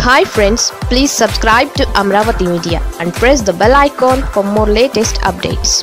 hi friends please subscribe to Amaravati media and press the bell icon for more latest updates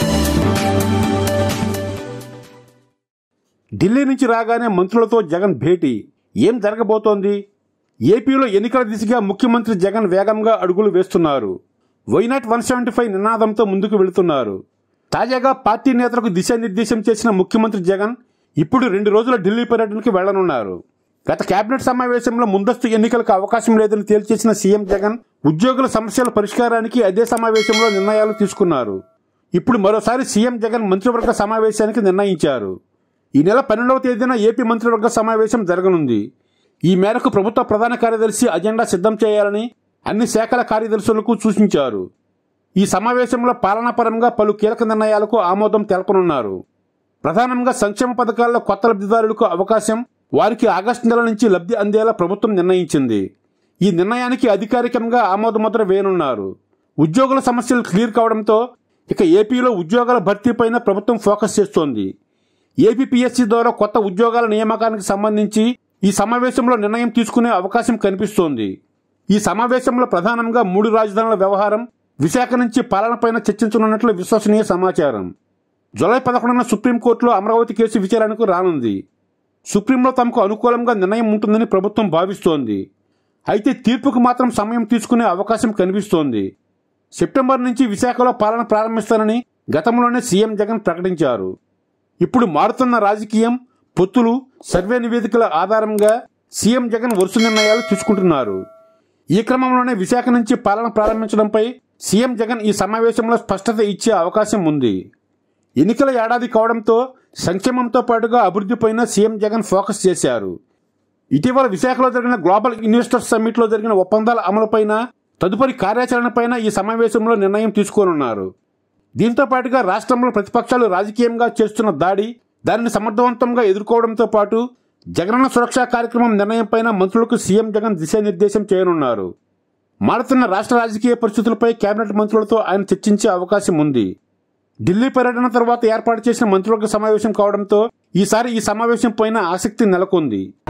Delhi నుంచి రాగానే మంత్రులతో జగన్ భేటీ ఏం జరగబోతోంది ఏపీలో ఎన్నికల దిశగా ముఖ్యమంత్రి జగన్ వేగంగా అడుగులు వేస్తున్నారు వైనాట్ వన్ సెవెంటీ ఫైవ్ నినాదంతో ముందుకు వెళుతున్నారు తాజాగా పార్టీ నేతలకు దిశానిర్దేశం చేసిన ముఖ్యమంత్రి జగన్ ఇప్పుడు రెండు రోజుల ఢిల్లీ పర్యటనకు వెళ్లనున్నారు గత కేబినెట్ సమావేశంలో ముందస్తు ఎన్నికలకు అవకాశం లేదని తేల్చేసిన సీఎం జగన్ ఉద్యోగుల సమస్యల పరిష్కారానికి అదే సమావేశంలో నిర్ణయాలు తీసుకున్నారు ఇప్పుడు మరోసారి సీఎం జగన్ మంత్రివర్గ సమావేశానికి నిర్ణయించారు ఈ నెల పన్నెండవ తేదీన ఏపీ మంత్రివర్గ సమావేశం జరగనుంది ఈ మేరకు ప్రభుత్వ ప్రధాన కార్యదర్శి అజెండా సిద్ధం చేయాలని అన్ని శాఖల కార్యదర్శులకు సూచించారు ఈ సమావేశంలో పాలనాపరంగా పలు కీలక నిర్ణయాలకు ఆమోదం తెలపనున్నారు ప్రధానంగా సంక్షేమ పథకాల్లో కొత్త లబ్ధిదారులకు అవకాశం వారికి ఆగస్టు నెల నుంచి లబ్ధి అందేలా ప్రభుత్వం నిర్ణయించింది ఈ నిర్ణయానికి అధికారికంగా ఆమోదముద్ర వేయనున్నారు ఉద్యోగుల సమస్యలు క్లియర్ కావడంతో ఇక ఏపీలో ఉద్యోగాల భర్తీపైన ప్రభుత్వం ఫోకస్ చేస్తోంది ఏపీపీఎస్సీ ద్వారా కొత్త ఉద్యోగాల నియామకానికి సంబంధించి ఈ సమావేశంలో నిర్ణయం తీసుకునే అవకాశం కనిపిస్తోంది ఈ సమావేశంలో ప్రధానంగా మూడు రాజధానుల వ్యవహారం విశాఖ నుంచి పాలనపైన చర్చించనున్నట్లు విశ్వసనీయ సమాచారం జులై పదకొండున సుప్రీంకోర్టులో అమరావతి కేసు విచారణకు రానుంది సుప్రీంలో తమకు అనుకూలంగా నిర్ణయం ఉంటుందని ప్రభుత్వం భావిస్తోంది అయితే తీర్పుకు మాత్రం సమయం తీసుకునే అవకాశం కనిపిస్తోంది సెప్టెంబర్ నుంచి విశాఖలో పాలన ప్రారంభిస్తానని గతంలోనే సీఎం జగన్ ప్రకటించారు ఇప్పుడు మారుతున్న రాజకీయం పొత్తులు సర్వే నివేదికల ఆధారంగా సీఎం జగన్ వరుస నిర్ణయాలు తీసుకుంటున్నారు ఈ క్రమంలోనే విశాఖ నుంచి పాలన ప్రారంభించడంపై సీఎం జగన్ ఈ సమావేశంలో స్పష్టత ఇచ్చే అవకాశం ఉంది ఎన్నికల ఏడాది కావడంతో సంక్షేమంతో పాటుగా అభివృద్ధిపైన సీఎం జగన్ ఫోకస్ చేశారు ఇటీవల విశాఖలో జరిగిన గ్లోబల్ ఇన్వెస్టర్స్ సమ్మిట్లో జరిగిన ఒప్పందాల అమలుపైన తదుపరి కార్యాచరణపైన ఈ సమావేశంలో నిర్ణయం తీసుకోనున్నారు దీంతో పాటుగా రాష్ట్రంలో ప్రతిపక్షాలు రాజకీయంగా చేస్తున్న దాడి దానిని సమర్థవంతంగా ఎదుర్కోవడంతో పాటు జగనన్న సురక్షా కార్యక్రమం నిర్ణయంపైన మంత్రులకు సీఎం జగన్ దిశానిర్దేశం చేయనున్నారు మారుతున్న రాష్ట్ర రాజకీయ పరిస్థితులపై కేబినెట్ మంత్రులతో ఆయన చర్చించే అవకాశం ఉంది ఢిల్లీ పర్యటన తర్వాత ఏర్పాటు చేసిన మంత్రివర్గ సమావేశం కావడంతో ఈసారి ఈ సమావేశం పైన ఆసక్తి నెలకొంది